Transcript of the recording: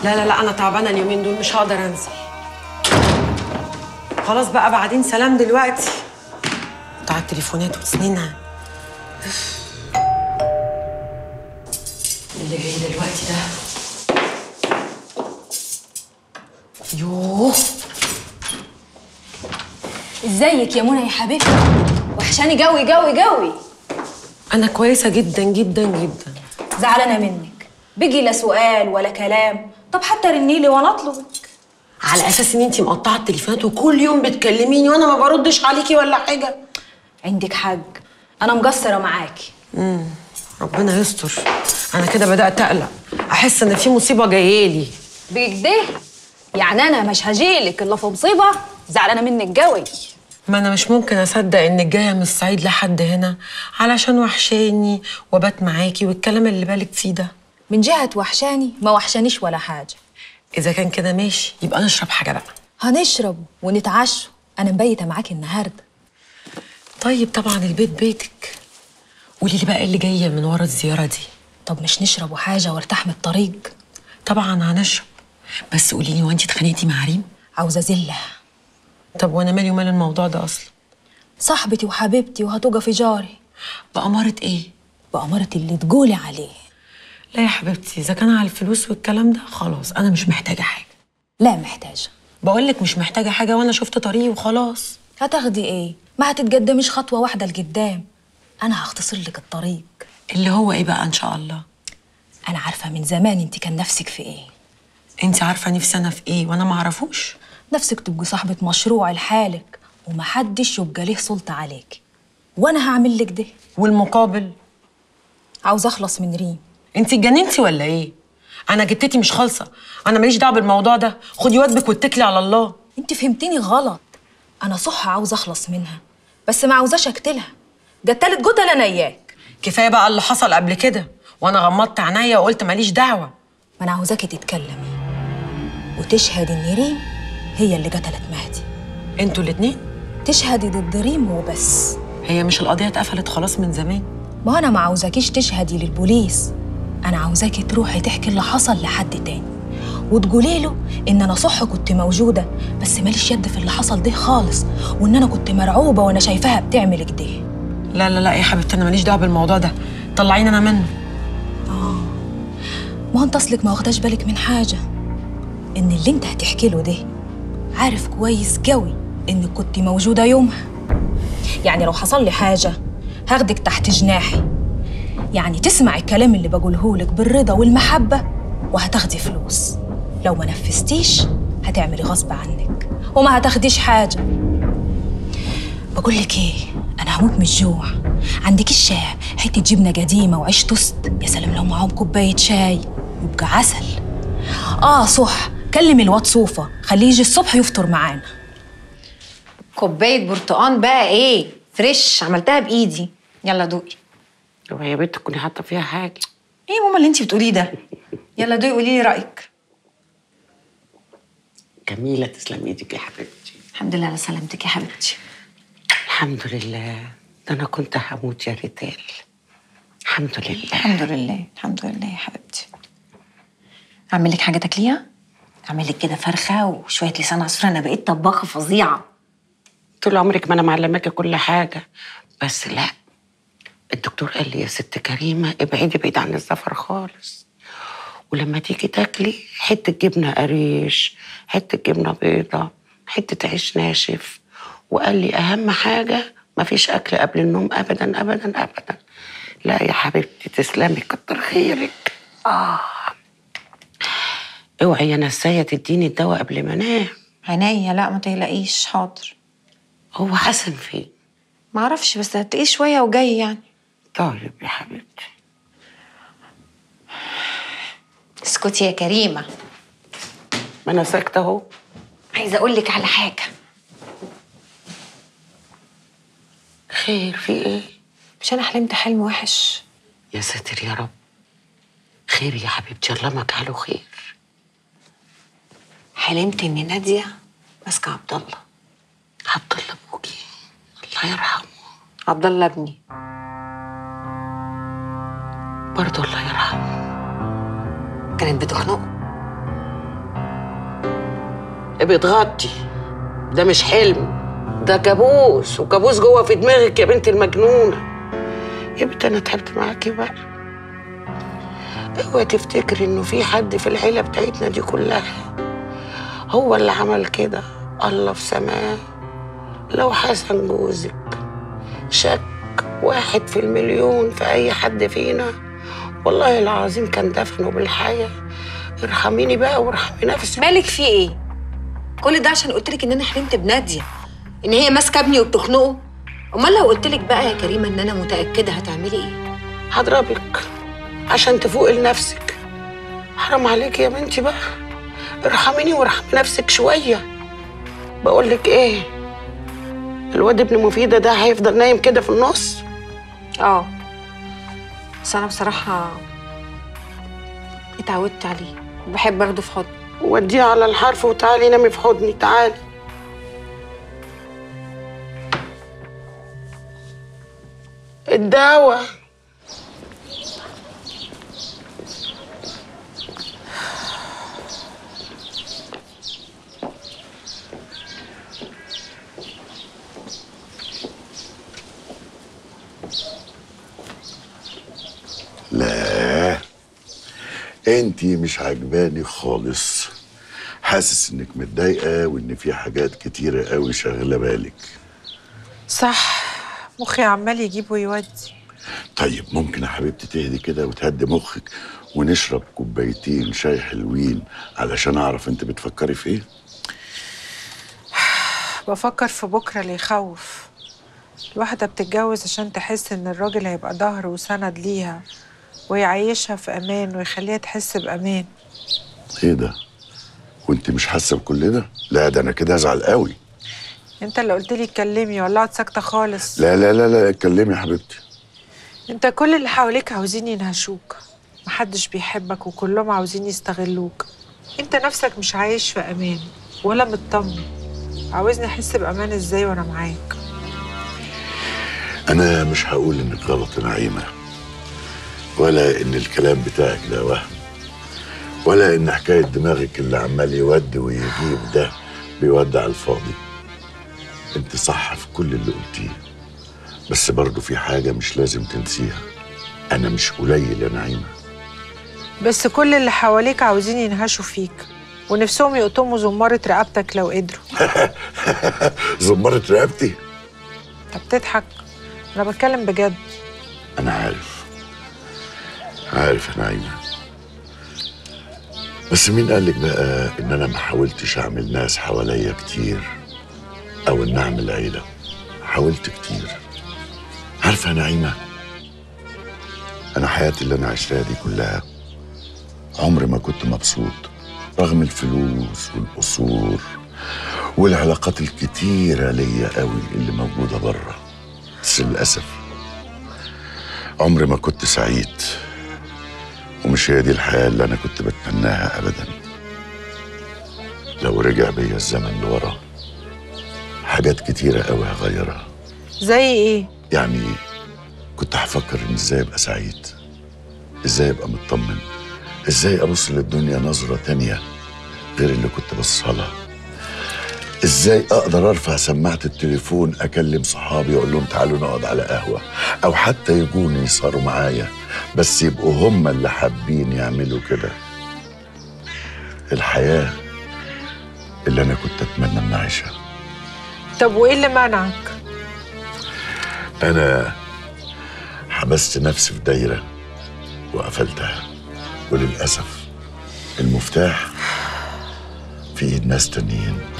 لا لا لا انا تعبانه اليومين دول مش هقدر انزل خلاص بقى بعدين سلام دلوقتي بتاع التليفونات وسنينها اللي جاي دلوقتي ده يوه ازيك يا منى يا حبيبتي وحشاني قوي قوي قوي انا كويسه جدا جدا جدا زعلانه منك بيجي لا سؤال ولا كلام طب حتى رنيلي وانا اطلبك على اساس ان انت مقطعه التليفونات وكل يوم بتكلميني وانا ما بردش عليكي ولا حاجه عندك حق انا مقصره معاكي ربنا يستر انا كده بدات اقلق احس ان في مصيبه جايه لي بكده يعني انا مش هجيلك الا في مصيبه زعلانه منك قوي ما انا مش ممكن اصدق انك جايه من الصعيد لحد هنا علشان وحشاني وبات معاكي والكلام اللي بالك فيه ده من جهه وحشاني ما وحشانيش ولا حاجه اذا كان كده ماشي يبقى نشرب حاجه بقى هنشرب ونتعشوا انا مبيته معاكي النهارده طيب طبعا البيت بيتك قولي لي بقى ايه اللي جايه من ورا الزياره دي طب مش نشربوا حاجه وارتاح من الطريق طبعا هنشرب بس قولي لي وانت اتخانقتي مع ريم عاوزه زله طب وانا مالي ومال الموضوع ده اصلا صاحبتي وحبيبتي وهتوقفي في جاري بأمارة ايه بأمارة اللي تقولي عليه لا يا حبيبتي اذا كان على الفلوس والكلام ده خلاص انا مش محتاجه حاجه لا محتاجه بقول لك مش محتاجه حاجه وانا شفت طريقي وخلاص هتاخدي ايه ما هتتقدميش خطوه واحده لقدام انا هختصر لك الطريق اللي هو ايه بقى ان شاء الله انا عارفه من زمان انت كان نفسك في ايه انت عارفه نفسي انا في ايه وانا ما اعرفوش نفسك تبقي صاحبه مشروع لحالك ومحدش يبقى ليه سلطه عليك وانا هعمل لك ده والمقابل عاوزه اخلص من ريم انت اتجننتي ولا ايه انا جتتي مش خالصه انا ماليش دعوه بالموضوع ده خدي واجبك واتكلي على الله انت فهمتيني غلط انا صح عاوزه اخلص منها بس ما عاوزاش اقتلها قتلت جوتها انا اياك كفايه بقى اللي حصل قبل كده وانا غمضت عينيا وقلت ماليش دعوه ما انا عاوزاكي تتكلمي وتشهد ان ريم هي اللي قتلت مهدي انتوا الاتنين تشهدي ضد ريم وبس هي مش القضيه اتقفلت خلاص من زمان ما انا ما عاوزاكيش تشهدي للبوليس انا عاوزاكي تروحي تحكي اللي حصل لحد تاني وتقولي له ان انا صح كنت موجوده بس ماليش يد في اللي حصل ده خالص وان انا كنت مرعوبه وانا شايفاها بتعمل كده لا لا لا يا حبيبتي انا ماليش دعوه بالموضوع ده طلعيني انا منه ما هو انت اصلك ما واخداش بالك من حاجه ان اللي انت هتحكي له ده عارف كويس قوي انك كنت موجوده يومها يعني لو حصل لي حاجه هاخدك تحت جناحي يعني تسمع الكلام اللي بقوله لك بالرضا والمحبه وهتاخدي فلوس لو ما نفذتيش هتعملي غصب عنك وما هتاخديش حاجه بقول لك ايه انا هموت من الجوع عندكيش حته جبنه قديمه وعيش توست يا سلام لو معاهم كوبايه شاي يبقى عسل اه صح كلمي الواد صوفه خليه يجي الصبح يفطر معانا كوبايه برتقان بقى ايه فريش عملتها بايدي يلا دوقي هو يا بنت تكوني حاطه فيها حاجه ايه يا ماما اللي انت بتقوليه ده يلا دوقي قولي لي رايك جميله تسلم ايدك يا حبيبتي الحمد لله على سلامتك يا حبيبتي الحمد لله ده انا كنت هموت يا ريتال الحمد لله الحمد لله الحمد لله يا حبيبتي اعمل لك حاجه تاكليها اعمل لك كده فرخه وشويه لسان عصفور انا بقيت طباخه فظيعه طول عمرك ما انا معلماكي كل حاجه بس لا الدكتور قال لي يا ست كريمه ابعدي بعيد عن السفر خالص ولما تيجي تاكلي حته جبنه قريش حته جبنه بيضه حته عيش ناشف وقال لي اهم حاجه مفيش اكل قبل النوم ابدا ابدا ابدا لا يا حبيبتي تسلمي كتر خيرك اه اوعي يا نسايه تديني الدواء قبل ما انام عينيا لا ما تقلقيش حاضر هو حسن فين ما اعرفش بس هتلاقيه شويه وجاي يعني طيب يا حبيبتي اسكتي يا كريمه ما انا ساكته اهو عايزه اقول لك على حاجه خير في ايه مش انا حلمت حلم وحش يا ساتر يا رب خير يا حبيبتي الله ما جعله خير حلمت ان ناديه ماسكه عبد الله عبد الله ابوكي الله يرحمه عبد الله ابني برضه الله يرحمه كانت بتخنقه بتغطي ده مش حلم ده كابوس وكابوس جوه في دماغك يا بنت المجنونه يا بنت انا تعبت معاكي بقى اوعي تفتكري انه في حد في العيله بتاعتنا دي كلها هو اللي عمل كده الله في سماه لو حسن جوزك شك واحد في المليون في اي حد فينا والله العظيم كان دفنه بالحياه ارحميني بقى وارحمي نفسك مالك في ايه كل ده عشان قلت لك ان انا حلمت بناديه ان هي ماسكه ابني وبتخنقه امال لو قلت لك بقى يا كريمه ان انا متاكده هتعملي ايه هضربك عشان تفوقي لنفسك حرام عليك يا بنتي بقى ارحميني وارحمي نفسك شويه بقول لك ايه الواد ابن مفيده ده هيفضل نايم كده في النص اه بس انا بصراحه اتعودت عليه وبحب اخده في حضني وديه على الحرف وتعالي نامي في حضني تعالي الدواء لا انتي مش عجباني خالص حاسس انك متضايقه وان في حاجات كتيره قوي شاغله بالك صح مخي عمال يجيب ويودي طيب ممكن يا حبيبتي تهدي كده وتهدي مخك ونشرب كوبايتين شاي حلوين علشان اعرف انت بتفكري في ايه بفكر في بكرة اللي يخوف الواحدة بتتجوز عشان تحس إن الراجل هيبقى ظهر وسند ليها ويعيشها في أمان ويخليها تحس بأمان ايه ده وانت مش حاسه بكل ده لا ده انا كده ازعل قوي أنت اللي قلت لي اتكلمي ولعت ساكتة خالص لا لا لا لا اتكلمي يا حبيبتي أنت كل اللي حواليك عاوزين ينهشوك محدش بيحبك وكلهم عاوزين يستغلوك أنت نفسك مش عايش في أمان ولا مطمن عاوزني أحس بأمان إزاي وأنا معاك انا مش هقول انك غلط يا نعيمه ولا ان الكلام بتاعك ده وهم ولا ان حكايه دماغك اللي عمال يودي ويجيب ده بيودي على الفاضي انت صح في كل اللي قلتيه بس برضه في حاجه مش لازم تنسيها انا مش قليل يا نعيمه بس كل اللي حواليك عاوزين ينهشوا فيك ونفسهم يقطموا زمارة رقبتك لو قدروا زمرت رقبتي انت بتضحك انا بتكلم بجد انا عارف عارف يا نعيمه بس مين قالك بقى ان انا ما حاولتش اعمل ناس حواليا كتير او ان اعمل عيله حاولت كتير عارفه يا نعيمه انا حياتي اللي انا عشتها دي كلها عمري ما كنت مبسوط رغم الفلوس والقصور والعلاقات الكتيرة ليا قوي اللي موجودة بره بس للأسف عمري ما كنت سعيد ومش هي دي الحياة اللي أنا كنت بتمناها أبدا لو رجع بيا الزمن لورا حاجات كتيرة قوي هغيرها زي ايه يعني كنت هفكر ان ازاي ابقى سعيد ازاي ابقى مطمن ازاي ابص للدنيا نظرة تانية غير اللي كنت بصها لها ازاي اقدر ارفع سماعة التليفون اكلم صحابي اقول لهم تعالوا نقعد على قهوة او حتى يجوني يسهروا معايا بس يبقوا هم اللي حابين يعملوا كده الحياة اللي انا كنت اتمنى ان اعيشها طب وايه اللي منعك أنا حبست نفسي في دايرة وقفلتها وللأسف المفتاح في إيد ناس تانيين